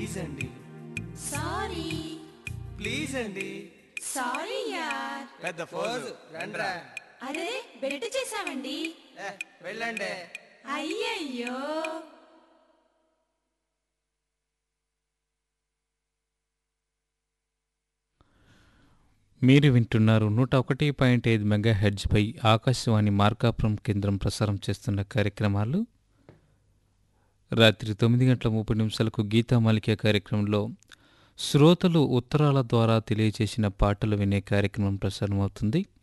please అండి sorry please అండి sorry యార్ పెద్ద ఫోజు రండ్రా అరే బెట్ చేసామండి ఏ, వెళ్ళండి అయ్యయ్యో మీరు వింటున్నారు నూట ఒకటి పాయింట్ ఐదు మెగా హెడ్జ్పై ఆకాశవాణి మార్కాపురం కేంద్రం ప్రసారం చేస్తున్న కార్యక్రమాలు రాత్రి తొమ్మిది గంటల ముప్పై నిమిషాలకు గీతామాలిక కార్యక్రమంలో శ్రోతలు ఉత్తరాల ద్వారా తెలియజేసిన పాటలు వినే కార్యక్రమం ప్రసారం అవుతుంది